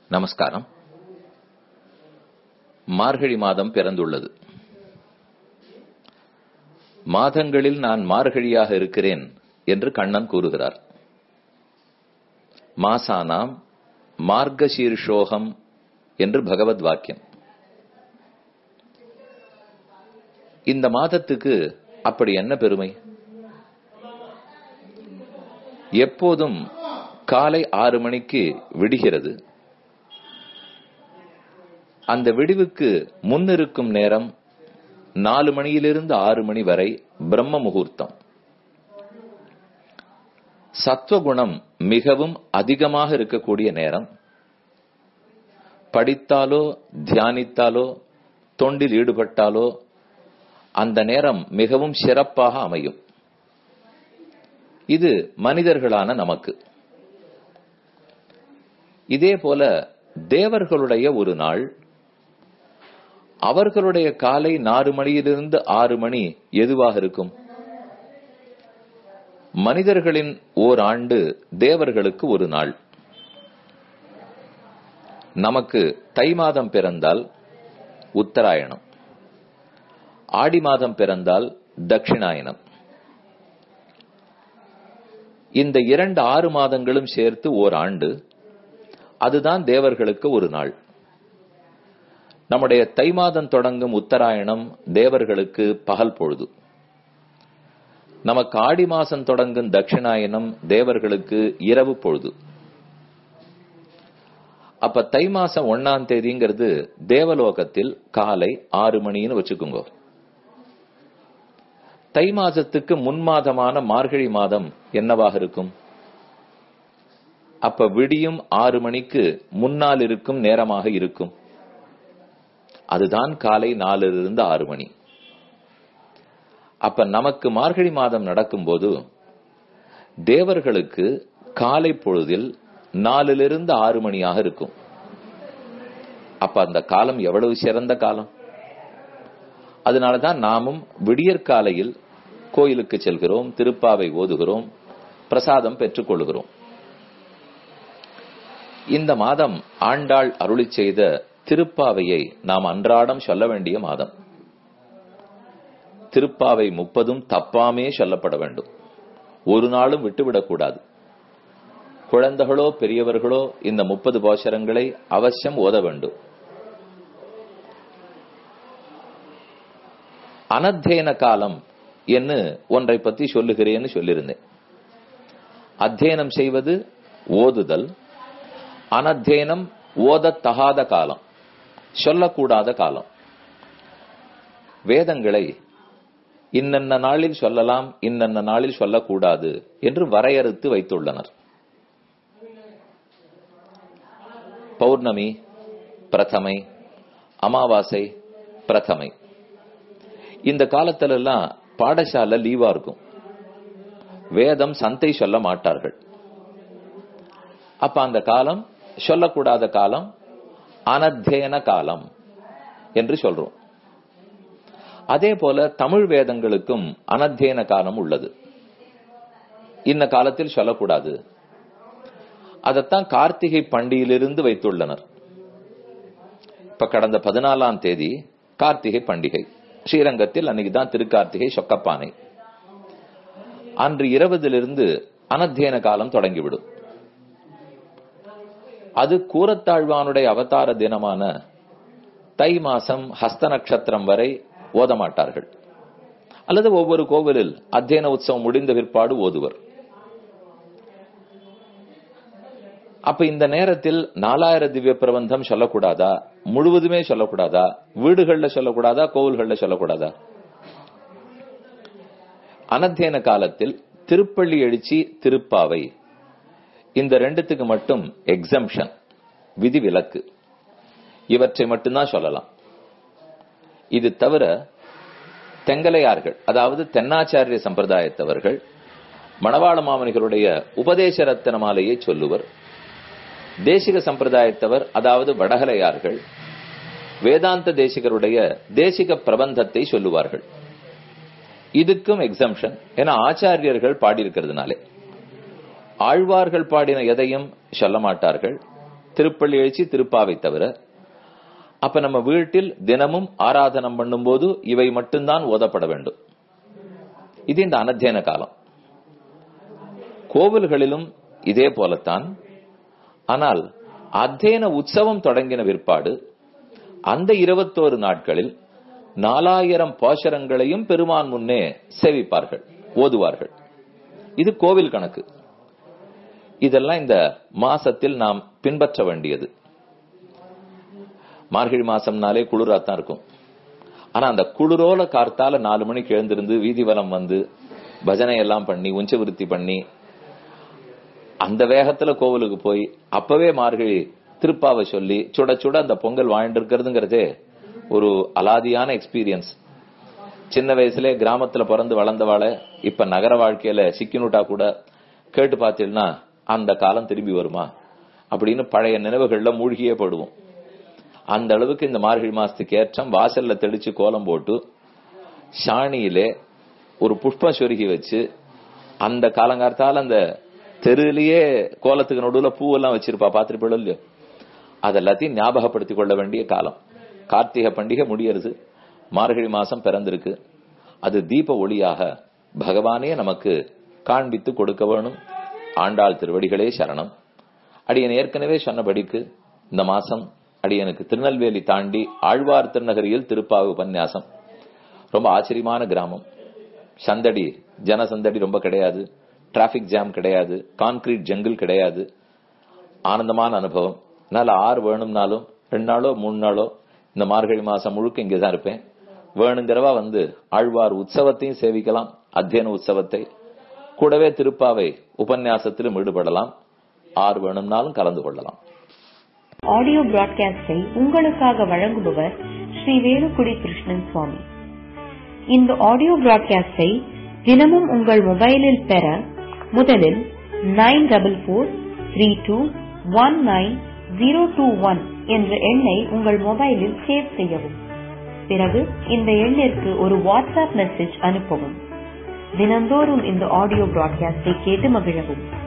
நமஸ்காரம் மார்கழி மாதம் பிறந்துள்ளது மாதங்களில் நான் மார்கழியாக இருக்கிறேன் என்று கண்ணன் கூறுகிறார் மாசானாம் மார்கசீர்ஷோகம் என்று பகவத் வாக்கியம் இந்த மாதத்துக்கு அப்படி என்ன பெருமை எப்போதும் காலை ஆறு மணிக்கு விடுகிறது அந்த விடிவுக்கு முன்னிருக்கும் நேரம் நாலு மணியிலிருந்து ஆறு மணி வரை பிரம்ம முகூர்த்தம் சத்வகுணம் மிகவும் அதிகமாக இருக்கக்கூடிய நேரம் படித்தாலோ தியானித்தாலோ தொண்டில் ஈடுபட்டாலோ அந்த நேரம் மிகவும் சிறப்பாக அமையும் இது மனிதர்களான நமக்கு இதே போல தேவர்களுடைய ஒரு நாள் அவர்களுடைய காலை நாலு மணியிலிருந்து ஆறு மணி எதுவாக இருக்கும் மனிதர்களின் ஓர் ஆண்டு தேவர்களுக்கு ஒரு நாள் நமக்கு தை மாதம் பிறந்தால் உத்தராயணம் ஆடி மாதம் பிறந்தால் தட்சிணாயனம் இந்த இரண்டு ஆறு மாதங்களும் சேர்த்து ஓர் ஆண்டு அதுதான் தேவர்களுக்கு ஒரு நாள் நம்முடைய தை மாதம் தொடங்கும் உத்தராயணம் தேவர்களுக்கு பகல் பொழுது நமக்கு ஆடி மாசம் தொடங்கும் தட்சிணாயனம் தேவர்களுக்கு இரவு பொழுது அப்ப தை மாசம் ஒன்னாம் தேதிங்கிறது தேவலோகத்தில் காலை ஆறு மணின்னு வச்சுக்கோங்க தை மாதத்துக்கு முன் மாதமான மார்கழி மாதம் என்னவாக இருக்கும் அப்ப விடியும் ஆறு மணிக்கு முன்னால் இருக்கும் நேரமாக இருக்கும் அதுதான் காலை நாலிலிருந்து ஆறு மணி அப்ப நமக்கு மார்கழி மாதம் நடக்கும்போது தேவர்களுக்கு காலை பொழுதில் நாலிலிருந்து ஆறு மணியாக இருக்கும் அப்ப அந்த காலம் எவ்வளவு சிறந்த காலம் அதனாலதான் நாமும் விடியற்காலையில் கோயிலுக்கு செல்கிறோம் திருப்பாவை ஓதுகிறோம் பிரசாதம் பெற்றுக் கொள்கிறோம் இந்த மாதம் ஆண்டாள் அருளி செய்த திருப்பாவையை நாம் அன்றாடம் சொல்ல வேண்டிய மாதம் திருப்பாவை முப்பதும் தப்பாமே சொல்லப்பட வேண்டும் ஒரு நாளும் விட்டுவிடக்கூடாது குழந்தைகளோ பெரியவர்களோ இந்த முப்பது போஷரங்களை அவசியம் ஓத வேண்டும் அனத்தேன காலம் என்று ஒன்றை பத்தி சொல்லுகிறேன்னு சொல்லியிருந்தேன் அத்தியனம் செய்வது ஓதுதல் அனத்தியனம் ஓதத்தகாத காலம் சொல்லக்கூடாத காலம் வேதங்களை இன்னென்ன நாளில் சொல்லலாம் இன்னென்ன நாளில் சொல்லக்கூடாது என்று வரையறுத்து வைத்துள்ளனர் பௌர்ணமி பிரதமை அமாவாசை பிரதமை இந்த காலத்துல எல்லாம் பாடசாலை லீவா இருக்கும் வேதம் சந்தை சொல்ல மாட்டார்கள் அப்ப அந்த காலம் சொல்லக்கூடாத காலம் அனத்தியன காலம் என்று சொல்றோம் அதே போல தமிழ் வேதங்களுக்கும் அனத்தியன காலம் உள்ளது இந்த காலத்தில் சொல்லக்கூடாது அதைத்தான் கார்த்திகை பண்டிகையிலிருந்து வைத்துள்ளனர் இப்ப கடந்த பதினாலாம் தேதி கார்த்திகை பண்டிகை ஸ்ரீரங்கத்தில் அன்னைக்கு தான் திருக்கார்த்திகை சொக்கப்பானை அன்று இருபதிலிருந்து அனத்தியன காலம் தொடங்கிவிடும் அது கூரத்தாழ்வானுடைய அவதார தினமான தை மாசம் ஹஸ்த நட்சத்திரம் வரை ஓத மாட்டார்கள் அல்லது ஒவ்வொரு கோவிலில் அத்தியன உற்சவம் முடிந்த பிற்பாடு ஓதுவர் அப்ப இந்த நேரத்தில் நாலாயிர திவ்ய பிரபந்தம் சொல்லக்கூடாதா முழுவதுமே சொல்லக்கூடாதா வீடுகள்ல சொல்லக்கூடாதா கோவில்கள்ல சொல்லக்கூடாதா அனத்தியன காலத்தில் திருப்பள்ளி எழுச்சி திருப்பாவை இந்த ரெண்டுத்துக்கு மட்டும் எக்ஸம்ஷன் விதி விலக்கு இவற்றை மட்டும்தான் சொல்லலாம் இது தவிர தெங்கலையார்கள் அதாவது தென்னாச்சாரிய சம்பிரதாயத்தவர்கள் மணவாள மாமனிகளுடைய உபதேச ரத்தன மாலையை சொல்லுவர் தேசிக சம்பிரதாயத்தவர் அதாவது வடகலையார்கள் வேதாந்த தேசிகருடைய தேசிக பிரபந்தத்தை சொல்லுவார்கள் இதுக்கும் எக்ஸம்ஷன் ஏன்னா ஆச்சாரியர்கள் பாடியிருக்கிறதுனாலே ஆழ்வார்கள் பாடின எதையும் சொல்ல மாட்டார்கள் திருப்பள்ளி எழுச்சி திருப்பாவை தவிர அப்ப நம்ம வீட்டில் தினமும் ஆராதனம் பண்ணும்போது இவை மட்டும்தான் ஓதப்பட வேண்டும் இது இந்த அனத்தியன காலம் கோவில்களிலும் இதே போலத்தான் ஆனால் அத்தியன உற்சவம் தொடங்கின பிற்பாடு அந்த இருபத்தோரு நாட்களில் நாலாயிரம் பாசரங்களையும் பெருமான் முன்னே சேவிப்பார்கள் ஓதுவார்கள் இது கோவில் கணக்கு இதெல்லாம் இந்த மாசத்தில் நாம் பின்பற்ற வேண்டியது மார்கழி மாசம்னாலே குளிராத்தான் இருக்கும் ஆனா அந்த குளிரோல கார்த்தால நாலு மணிக்கு எழுந்திருந்து வீதி வலம் வந்து பஜனை எல்லாம் பண்ணி உஞ்ச விருத்தி பண்ணி அந்த வேகத்துல கோவிலுக்கு போய் அப்பவே மார்கழி திருப்பாவை சொல்லி சுட சுட அந்த பொங்கல் வாழ்ந்து இருக்கிறதுங்கிறதே ஒரு அலாதியான எக்ஸ்பீரியன்ஸ் சின்ன வயசுல கிராமத்துல பிறந்து வளர்ந்தவாள இப்ப நகர வாழ்க்கையில சிக்கினுட்டா கூட கேட்டு பார்த்தீங்கன்னா அந்த காலம் திரும்பி வருமா அப்படின்னு பழைய நினைவுகள்ல மூழ்கியே படுவோம் அந்த அளவுக்கு இந்த மார்கழி மாசத்துக்கு ஏற்றம் வாசல்ல தெளிச்சு கோலம் போட்டு சாணியிலே ஒரு புஷ்பம் சொருகி வச்சு அந்த காலங்காலத்தால அந்த தெருலயே கோலத்துக்கு நடுவுல பூவெல்லாம் வச்சிருப்பா பாத்திருப்போம் இல்லையோ அதெல்லாத்தையும் ஞாபகப்படுத்திக் கொள்ள வேண்டிய காலம் கார்த்திகை பண்டிகை முடியறது மார்கழி மாசம் பிறந்திருக்கு அது தீப ஒளியாக பகவானே நமக்கு காண்பித்து கொடுக்க வேணும் ஆண்டாள் திருவடிகளே சரணம் அடியன் ஏற்கனவே சொன்னபடிக்கு இந்த மாசம் அடியனுக்கு திருநெல்வேலி தாண்டி ஆழ்வார் திருநகரியில் திருப்பாவு உபன்யாசம் ரொம்ப ஆச்சரியமான கிராமம் சந்தடி ஜனசந்தடி ரொம்ப கிடையாது டிராபிக் ஜாம் கிடையாது கான்கிரீட் ஜங்கிள் கிடையாது ஆனந்தமான அனுபவம் அதனால ஆறு வேணும்னாலும் ரெண்டு நாளோ மூணு நாளோ இந்த மார்கழி மாசம் முழுக்க இங்கே தான் இருப்பேன் வேணுங்கிறவா வந்து ஆழ்வார் உற்சவத்தையும் சேவிக்கலாம் அத்தியன உற்சவத்தை கூடவே திருப்பாவை உபன்யாசத்திலும் ஈடுபடலாம் ஆறு வேணும்னாலும் கலந்து கொள்ளலாம் ஆடியோ பிராட்காஸ்டை உங்களுக்காக வழங்குபவர் ஸ்ரீ வேலுக்குடி கிருஷ்ணன் சுவாமி இந்த ஆடியோ பிராட்காஸ்டை தினமும் உங்கள் மொபைலில் பெற முதலில் nine double four three two one nine zero two one என்ற எண்ணை உங்கள் மொபைலில் சேவ் செய்யவும் பிறகு இந்த எண்ணிற்கு ஒரு வாட்ஸ்அப் மெசேஜ் அனுப்பவும் தினந்தோறும் இந்த ஆடியோ பிராட்காஸ்டை கேட்டு மகிழவும்